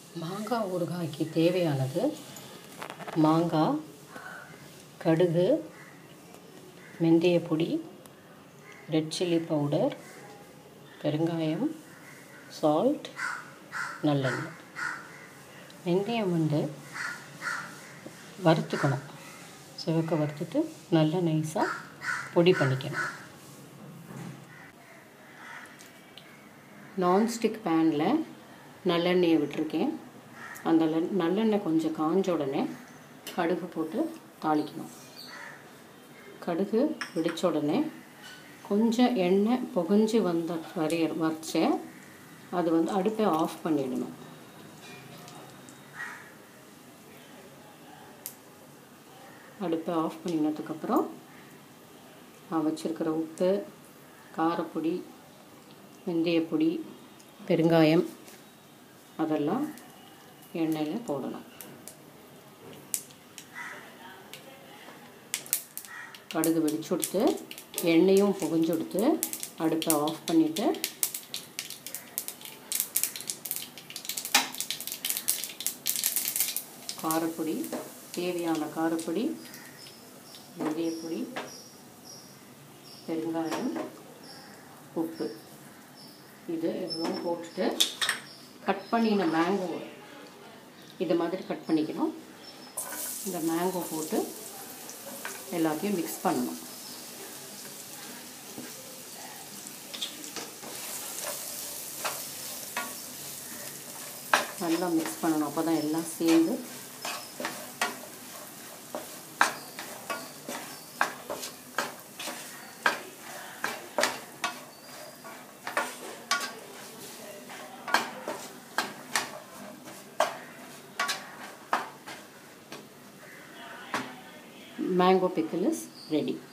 மாங்காய் ஊறுகாய்க்கு தேவையானது மாங்காய் கடுகு வெந்தய பொடி ரெட் சில்லி பவுடர் பெருங்காயம் சால்ட் நல்லெண்ணெய் வெந்தயம் வந்து வறுத்துக்கணும் சிவக்க வறுத்துட்டு நல்லா நைஸாக பொடி பண்ணிக்கணும் நான்ஸ்டிக் பேனில் நல்லெண்ணெயை விட்டுருக்கேன் அந்த லெ- நல்லெண்ணெய் கொஞ்சம் காஞ்ச உடனே கடுகு போட்டு தாளிக்கணும் கடுகு வெடிச்ச உடனே கொஞ்சம் எண்ணெய் புகஞ்சு வந்த வரைய வரைச்ச அது வந்து அடுப்பை ஆஃப் பண்ணிடணும் அடுப்பை ஆஃப் பண்ணினதுக்கப்புறம் நான் வச்சுருக்கிற உப்பு காரப்பொடி வெந்தயப்பொடி பெருங்காயம் அதெல்லாம் எண்ணெயில் போடணும் கடுகு வெடிச்சு கொடுத்து எண்ணெயும் புகஞ்சு கொடுத்து அடுப்பை ஆஃப் பண்ணிவிட்டு காரப்பொடி தேவையான காரப்பொடி வெந்தயப்பொடி பெருங்காயம் உப்பு இது எல்லாம் போட்டுட்டு கட் பண்ணின மேங்கோ இது மாதிரி கட் பண்ணிக்கணும் இந்த மேங்கோ போட்டு எல்லாத்தையும் மிக்ஸ் பண்ணணும் நல்லா மிக்ஸ் பண்ணணும் அப்போ தான் எல்லாம் சேர்ந்து mango pickle is ready